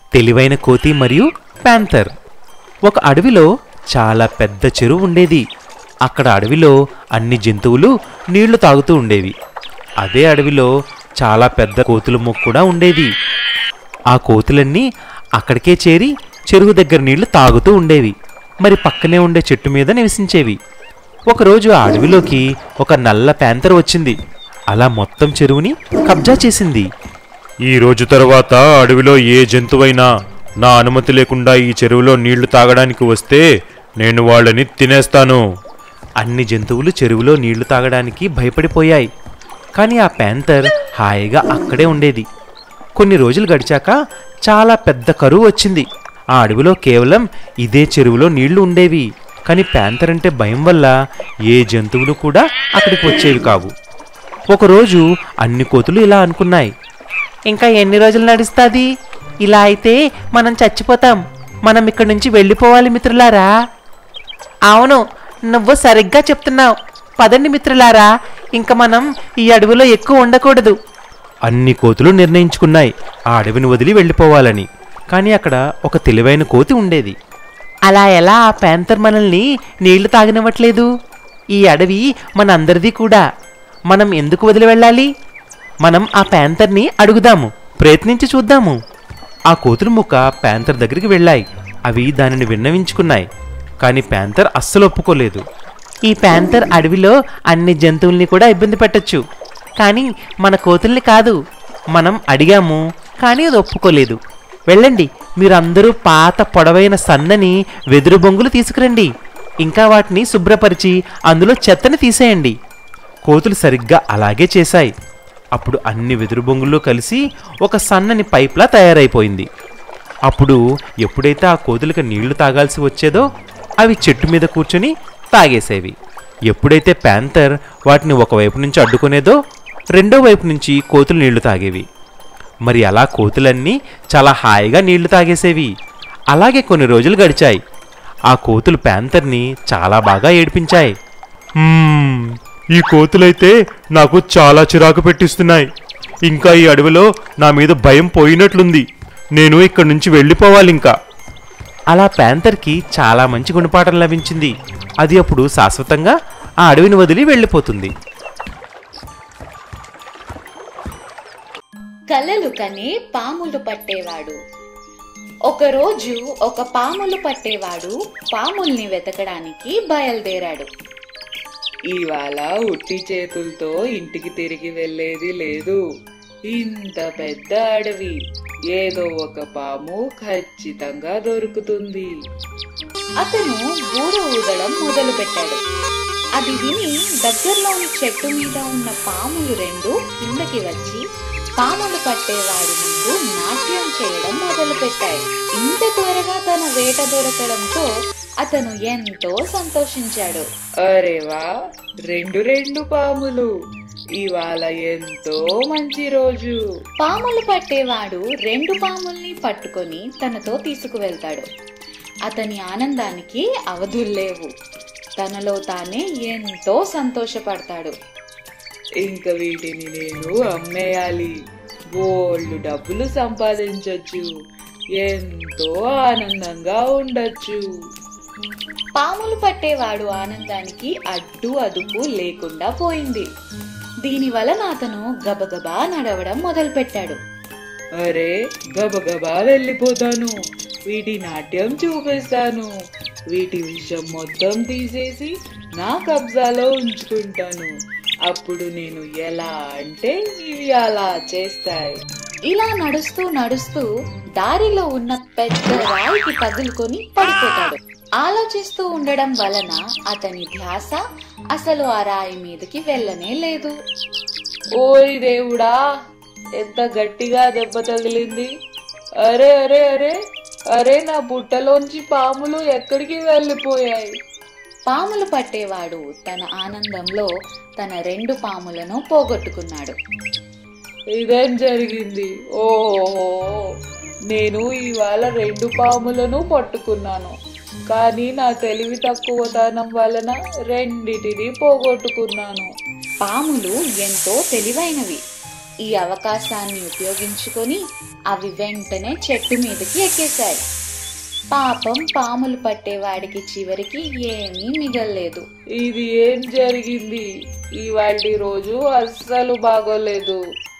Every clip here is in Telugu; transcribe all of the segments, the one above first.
తెలివైన కోతి మరియు ప్యాంథర్ ఒక అడవిలో చాలా పెద్ద చెరువు ఉండేది అక్కడ అడవిలో అన్ని జంతువులు నీళ్లు తాగుతూ ఉండేవి అదే అడవిలో చాలా పెద్ద కోతుల మొక్క కూడా ఉండేది ఆ కోతులన్నీ అక్కడికే చేరి చెరువు దగ్గర నీళ్లు తాగుతూ ఉండేవి మరి పక్కనే ఉండే చెట్టు మీద నివసించేవి ఒకరోజు ఆ అడవిలోకి ఒక నల్ల ప్యాంతర్ వచ్చింది అలా మొత్తం చెరువుని కబ్జా చేసింది ఈ రోజు తర్వాత అడవిలో ఏ జంతువైనా నా అనుమతి లేకుండా ఈ చెరువులో నీళ్లు తాగడానికి వస్తే నేను వాళ్ళని తినేస్తాను అన్ని జంతువులు చెరువులో నీళ్లు తాగడానికి భయపడిపోయాయి కానీ ఆ ప్యాంతర్ హాయిగా అక్కడే ఉండేది కొన్ని రోజులు గడిచాక చాలా పెద్ద కరువు వచ్చింది ఆ అడవిలో కేవలం ఇదే చెరువులో నీళ్లు ఉండేవి కానీ ప్యాంతర్ అంటే భయం వల్ల ఏ జంతువులు కూడా అక్కడికి వచ్చేవి కావు ఒకరోజు అన్ని కోతులు ఇలా అనుకున్నాయి ఇంకా ఎన్ని రోజులు నడుస్తుంది ఇలా అయితే మనం చచ్చిపోతాం మనం ఇక్కడి నుంచి వెళ్ళిపోవాలి మిత్రులారా అవును నువ్వు సరిగ్గా చెప్తున్నావు పదండి మిత్రులారా ఇంక మనం ఈ అడవిలో ఎక్కువ ఉండకూడదు అన్ని కోతులు నిర్ణయించుకున్నాయి ఆ అడవిని వదిలి వెళ్ళిపోవాలని కానీ అక్కడ ఒక తెలివైన కోతి ఉండేది అలా ఎలా ఆ ప్యాంతర్ మనల్ని నీళ్లు తాగనివ్వట్లేదు ఈ అడవి మనందరిది కూడా మనం ఎందుకు వదిలి వెళ్ళాలి మనం ఆ ప్యాంతర్ని అడుగుదాము ప్రయత్నించి చూద్దాము ఆ కోతులు ముక్క ప్యాంతర్ దగ్గరికి వెళ్ళాయి అవి దానిని విన్నవించుకున్నాయి కానీ ప్యాంతర్ అస్సలు ఒప్పుకోలేదు ఈ ప్యాంతర్ అడవిలో అన్ని జంతువుల్ని కూడా ఇబ్బంది పెట్టొచ్చు కానీ మన కోతుల్ని కాదు మనం అడిగాము కానీ అది ఒప్పుకోలేదు వెళ్ళండి మీరందరూ పాత పొడవైన సన్నని వెదురు బొంగులు తీసుకురండి ఇంకా వాటిని శుభ్రపరిచి అందులో చెత్తని తీసేయండి కోతులు సరిగ్గా అలాగే చేశాయి అప్పుడు అన్ని వెదురు బొంగుల్లో కలిసి ఒక సన్నని పైప్లా తయారైపోయింది అప్పుడు ఎప్పుడైతే ఆ కోతులకు నీళ్లు తాగాల్సి వచ్చేదో అవి చెట్టు మీద కూర్చొని తాగేసేవి ఎప్పుడైతే ప్యాంతర్ వాటిని ఒకవైపు నుంచి అడ్డుకునేదో రెండో వైపు నుంచి కోతులు నీళ్లు తాగేవి మరి అలా కోతులన్నీ చాలా హాయిగా నీళ్లు తాగేసేవి అలాగే కొన్ని రోజులు గడిచాయి ఆ కోతులు ప్యాంతర్ని చాలా బాగా ఏడిపించాయి మ్మ్, ఈ కోతులైతే నాకు చాలా చిరాకు పెట్టిస్తున్నాయి ఇంకా ఈ అడవిలో నా మీద భయం పోయినట్లుంది నేను ఇక్కడి నుంచి వెళ్ళిపోవాలి ఇంకా అలా ప్యాంతర్కి చాలా మంచి గుణపాఠం లభించింది అది అప్పుడు శాశ్వతంగా ఆ అడవిని వదిలి వెళ్ళిపోతుంది కలలు కనే పాములు పట్టేవాడు ఒకరోజు ఒక పాములు పట్టేవాడు పాముల్ని వెతకడానికి బయలుదేరాడు ఇవాళ ఉట్టి చేతులతో ఇంటికి తిరిగి వెళ్ళేది లేదు ఇంత పెద్ద అడవి ఏదో ఒక పాము ఖచ్చితంగా దొరుకుతుంది అతను బూర ఊదడం మొదలు పెట్టాడు అది విని దగ్గరలోని చెట్టు మీద ఉన్న పాములు రెండు కిందకి వచ్చి పాములు పట్టేవాడి ముందు నాట్యం చేయడం మొదలు పెట్టాయి ఇంత త్వరగా తన వేట దొరకడంతో అతను ఎంతో సంతోషించాడు అరే వా రెండు రెండు పాములు ఇవాళ ఎంతో మంచి రోజు పాములు పట్టేవాడు రెండు పాముల్ని పట్టుకొని తనతో తీసుకువెళ్తాడు అతని ఆనందానికి అవధుల్లేవు తనలో తానే ఎంతో సంతోషపడతాడు ఇంక వీటిని నేను అమ్మేయాలి బోల్డ్ డబ్బులు సంపాదించొచ్చు ఎంతో ఆనందంగా ఉండొచ్చు పాములు పట్టేవాడు ఆనందానికి అడ్డు అదుపు లేకుండా పోయింది దీని వలన అతను గబగబా నడవడం మొదలుపెట్టాడు అరే గబగబా వెళ్ళిపోతాను వీటి నాట్యం చూపిస్తాను వీటి విషయం మొత్తం తీసేసి నా కబ్జాలో ఉంచుకుంటాను అప్పుడు నేను ఎలా అంటే ఇవి అలా చేస్తాయి ఇలా నడుస్తూ నడుస్తూ దారిలో ఉన్న పెద్ద రాయికి తగులుకొని పడిపోతాడు ఆలోచిస్తూ ఉండడం వలన అతని ధ్యాస అసలు ఆ రాయి మీదకి వెళ్ళనే లేదు ఓయ్ దేవుడా ఎంత గట్టిగా దెబ్బ తగిలింది అరే అరే అరే అరే నా బుట్టలోంచి పాములు ఎక్కడికి వెళ్ళిపోయాయి పాములు పట్టేవాడు తన ఆనందంలో తన రెండు పాములను పోగొట్టుకున్నాడు ఇదేం జరిగింది ఓహో నేను ఇవాళ రెండు పాములను పట్టుకున్నాను కానీ నా తెలివి తక్కువతనం వలన రెండిటిని పోగొట్టుకున్నాను పాములు ఎంతో తెలివైనవి ఈ అవకాశాన్ని ఉపయోగించుకొని అవి వెంటనే చెట్టు మీదకి ఎక్కేశాయి పాపం పాములు పట్టేవాడికి చివరికి ఏమీ మిగల్లేదు ఇది ఏం జరిగింది ఇవాళ రోజు అస్సలు బాగోలేదు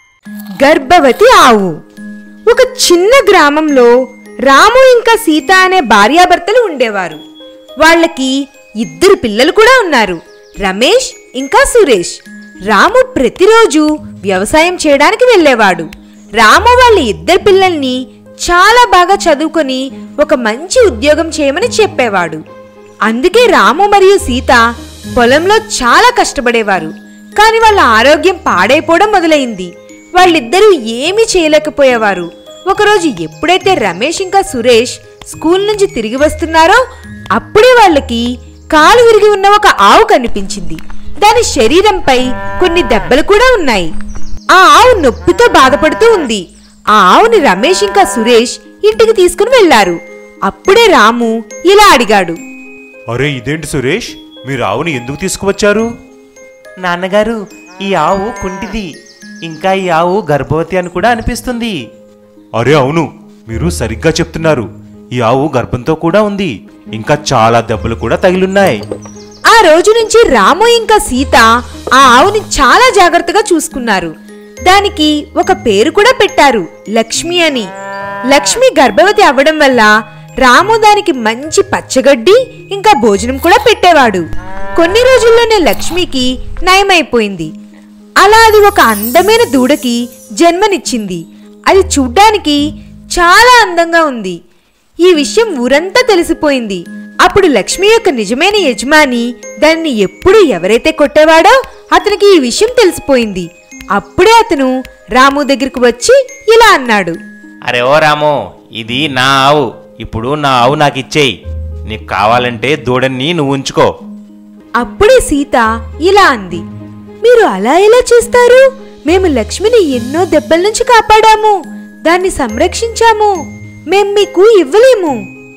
గర్భవతి ఆవు ఒక చిన్న గ్రామంలో రాము ఇంకా సీత అనే భార్యాభర్తలు ఉండేవారు వాళ్ళకి ఇద్దరు పిల్లలు కూడా ఉన్నారు రమేష్ ఇంకా సురేష్ రాము ప్రతిరోజు వ్యవసాయం చేయడానికి వెళ్ళేవాడు రాము వాళ్ళ ఇద్దరు పిల్లల్ని చాలా బాగా చదువుకొని ఒక మంచి ఉద్యోగం చేయమని చెప్పేవాడు అందుకే రాము మరియు సీత పొలంలో చాలా కష్టపడేవారు కానీ వాళ్ళ ఆరోగ్యం పాడైపోవడం మొదలైంది వాళ్ళిద్దరూ ఏమీ చేయలేకపోయేవారు ఒకరోజు ఎప్పుడైతే రమేష్ ఇంకా సురేష్ స్కూల్ నుంచి తిరిగి వస్తున్నారో అప్పుడే వాళ్ళకి కాలు విరిగి ఉన్న ఒక ఆవు కనిపించింది దాని శరీరంపై కొన్ని దెబ్బలు కూడా ఉన్నాయి ఆ ఆవు నొప్పితో బాధపడుతూ ఉంది ఆ ఆవుని రమేష్ ఇంకా సురేష్ ఇంటికి తీసుకుని వెళ్లారు అప్పుడే రాము ఇలా అడిగాడు అరే ఇదేంటి సురేష్ మీరు ఆవుని ఎందుకు తీసుకువచ్చారు నాన్నగారు ఈ ఆవు కుంటిది ఇంకా ఈ ఆవు గర్భవతి అని కూడా అనిపిస్తుంది అరే అవును మీరు సరిగ్గా చెప్తున్నారు ఈ ఆవు గర్భంతో కూడా ఉంది ఇంకా చాలా దెబ్బలు కూడా తగిలున్నాయి ఆ రోజు నుంచి రాము ఇంకా సీత ఆ ఆవుని చాలా జాగ్రత్తగా చూసుకున్నారు దానికి ఒక పేరు కూడా పెట్టారు లక్ష్మి అని లక్ష్మి గర్భవతి అవ్వడం వల్ల రాము దానికి మంచి పచ్చగడ్డి ఇంకా భోజనం కూడా పెట్టేవాడు కొన్ని రోజుల్లోనే లక్ష్మికి నయమైపోయింది అలా అది ఒక అందమైన దూడకి జన్మనిచ్చింది అది చూడ్డానికి చాలా అందంగా ఉంది ఈ విషయం ఊరంతా తెలిసిపోయింది అప్పుడు లక్ష్మి యొక్క నిజమైన యజమాని దాన్ని ఎప్పుడు ఎవరైతే కొట్టేవాడో అతనికి ఈ విషయం తెలిసిపోయింది అప్పుడే అతను రాము దగ్గరికి వచ్చి ఇలా అన్నాడు అరే ఓ రాము ఇది నా ఆవు ఇప్పుడు నా ఆవు నాకు ఇచ్చేయి నీకు కావాలంటే దూడని నువ్వు ఉంచుకో అప్పుడే సీత ఇలా అంది మీరు అలా ఎలా చేస్తారు మేము లక్ష్మిని ఎన్నో దెబ్బల నుంచి కాపాడాము దాన్ని సంరక్షించాము మేం మీకు ఇవ్వలేము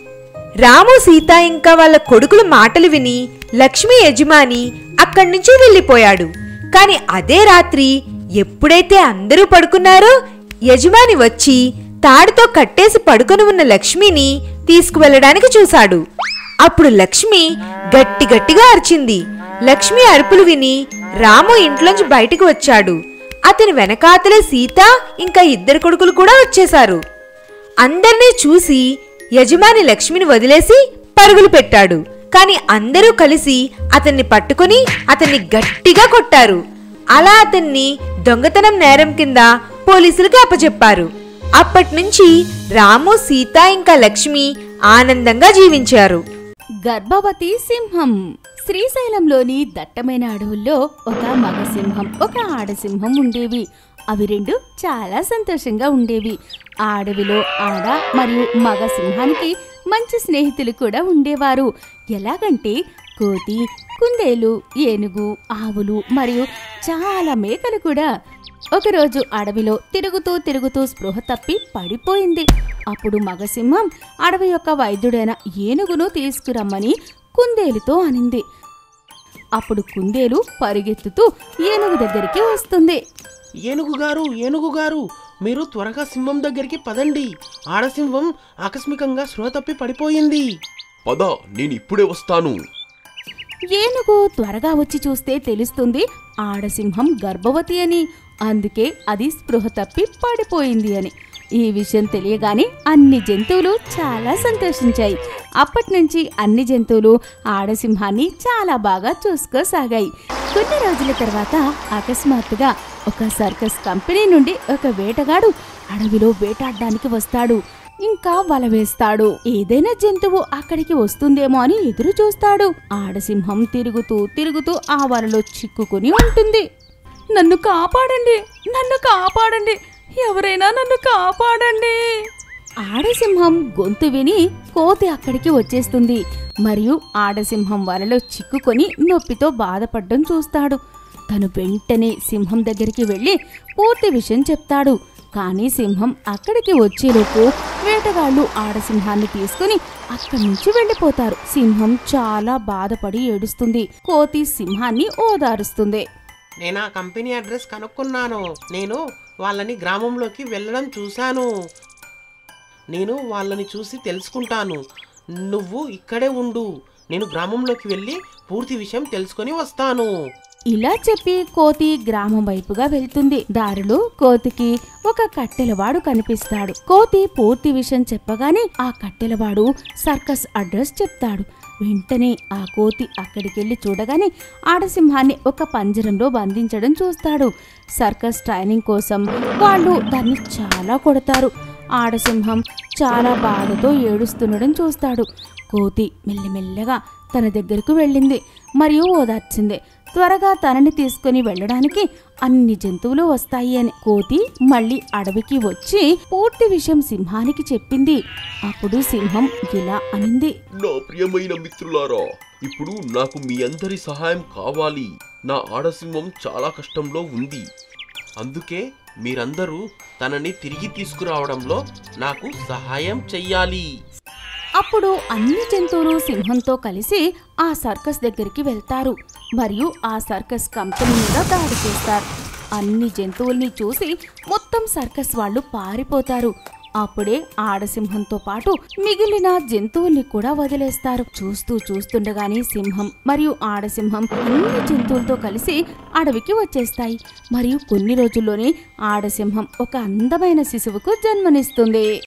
రాము సీత ఇంకా వాళ్ళ కొడుకుల మాటలు విని లక్ష్మి యజమాని అక్కడి నుంచి వెళ్ళిపోయాడు కాని అదే రాత్రి ఎప్పుడైతే అందరూ పడుకున్నారో యజమాని వచ్చి తాడుతో కట్టేసి పడుకొని ఉన్న లక్ష్మిని తీసుకువెళ్ళడానికి చూశాడు అప్పుడు లక్ష్మి గట్టి గట్టిగా అరిచింది లక్ష్మి అరుపులు విని రాము ఇంట్లోంచి బయటికి వచ్చాడు అతని వెనకాతలే సీత ఇంకా ఇద్దరు కొడుకులు కూడా వచ్చేశారు అందర్నీ చూసి యజమాని లక్ష్మిని వదిలేసి పరుగులు పెట్టాడు కాని అందరూ కలిసి అతన్ని పట్టుకుని అతన్ని గట్టిగా కొట్టారు అలా అతన్ని దొంగతనం నేరం కింద పోలీసులకు అప్పచెప్పారు అప్పట్నుంచి రాము సీత ఇంకా లక్ష్మి ఆనందంగా జీవించారు గర్భవతి సింహం శ్రీశైలంలోని దట్టమైన అడవుల్లో ఒక మగ సింహం ఒక ఆడసింహం ఉండేవి అవి రెండు చాలా సంతోషంగా ఉండేవి ఆ అడవిలో ఆడ మరియు మగ సింహానికి మంచి స్నేహితులు కూడా ఉండేవారు ఎలాగంటే కోతి కుందేలు ఏనుగు ఆవులు మరియు చాలా మేకలు కూడా ఒకరోజు అడవిలో తిరుగుతూ తిరుగుతూ స్పృహ తప్పి పడిపోయింది అప్పుడు మగసింహం అడవి యొక్క వైద్యుడైన ఏనుగును తీసుకురమ్మని కుందేలుతో అనింది అప్పుడు కుందేలు పరిగెత్తుతూ ఏనుగు దగ్గరికి వస్తుంది ఏనుగు గారు ఏనుగు గారు మీరు త్వరగా సింహం దగ్గరికి పదండి ఆడసింహం ఆకస్మికంగా స్పృహ తప్పి పడిపోయింది పద నేను ఇప్పుడే వస్తాను ఏనుగు త్వరగా వచ్చి చూస్తే తెలుస్తుంది ఆడసింహం గర్భవతి అని అందుకే అది స్పృహ తప్పి పడిపోయింది అని ఈ విషయం తెలియగానే అన్ని జంతువులు చాలా సంతోషించాయి అప్పటి నుంచి అన్ని జంతువులు ఆడసింహాన్ని చాలా బాగా చూసుకోసాగాయి కొన్ని రోజుల తర్వాత అకస్మాత్తుగా ఒక సర్కస్ కంపెనీ నుండి ఒక వేటగాడు అడవిలో వేటాడడానికి వస్తాడు ఇంకా వల వేస్తాడు ఏదైనా జంతువు అక్కడికి వస్తుందేమో అని ఎదురు చూస్తాడు ఆడసింహం తిరుగుతూ తిరుగుతూ ఆ వలలో చిక్కుకుని ఉంటుంది నన్ను కాపాడండి నన్ను కాపాడండి ఎవరైనా నన్ను కాపాడండి ఆడసింహం గొంతు విని కోతి అక్కడికి వచ్చేస్తుంది మరియు ఆడసింహం వలలో చిక్కుకొని నొప్పితో బాధపడడం చూస్తాడు తను వెంటనే సింహం దగ్గరికి వెళ్ళి పూర్తి విషయం చెప్తాడు కానీ సింహం అక్కడికి వచ్చేలోపు వేటగాళ్ళు ఆడసింహాన్ని తీసుకుని అక్కడి నుంచి వెళ్ళిపోతారు సింహం చాలా బాధపడి ఏడుస్తుంది కోతి సింహాన్ని ఓదారుస్తుంది నేను ఆ కంపెనీ అడ్రస్ కనుక్కున్నాను నేను వాళ్ళని గ్రామంలోకి వెళ్ళడం చూశాను నేను వాళ్ళని చూసి తెలుసుకుంటాను నువ్వు ఇక్కడే ఉండు నేను గ్రామంలోకి వెళ్ళి పూర్తి విషయం తెలుసుకొని వస్తాను ఇలా చెప్పి కోతి గ్రామం వైపుగా వెళ్తుంది దారిలో కోతికి ఒక కట్టెలవాడు కనిపిస్తాడు కోతి పూర్తి విషయం చెప్పగానే ఆ కట్టెలవాడు సర్కస్ అడ్రస్ చెప్తాడు వెంటనే ఆ కోతి అక్కడికెళ్ళి చూడగానే ఆడసింహాన్ని ఒక పంజరంలో బంధించడం చూస్తాడు సర్కస్ ట్రైనింగ్ కోసం వాళ్ళు దాన్ని చాలా కొడతారు ఆడసింహం చాలా బాధతో ఏడుస్తుండడం చూస్తాడు కోతి మెల్లమెల్లగా తన దగ్గరకు వెళ్ళింది మరియు ఓదార్చింది త్వరగా తనని తీసుకుని వెళ్ళడానికి అన్ని జంతువులు వస్తాయి అని కోతి మళ్ళీ అడవికి వచ్చి పూర్తి విషయం సింహానికి చెప్పింది అప్పుడు సింహం ఇలా అనింది నా ప్రియమైన మిత్రులారా ఇప్పుడు నాకు మీ అందరి సహాయం కావాలి నా ఆడసింహం చాలా కష్టంలో ఉంది అందుకే మీరందరూ తనని తిరిగి తీసుకురావడంలో నాకు సహాయం చెయ్యాలి అప్పుడు అన్ని జంతువులు సింహంతో కలిసి ఆ సర్కస్ దగ్గరికి వెళ్తారు మరియు ఆ సర్కస్ కంపెనీ మీద దాడి చేస్తారు అన్ని జంతువుల్ని చూసి మొత్తం సర్కస్ వాళ్ళు పారిపోతారు అప్పుడే ఆడసింహంతో పాటు మిగిలిన జంతువుల్ని కూడా వదిలేస్తారు చూస్తూ చూస్తుండగానే సింహం మరియు ఆడసింహం అన్ని జంతువులతో కలిసి అడవికి వచ్చేస్తాయి మరియు కొన్ని రోజుల్లోనే ఆడసింహం ఒక అందమైన శిశువుకు జన్మనిస్తుంది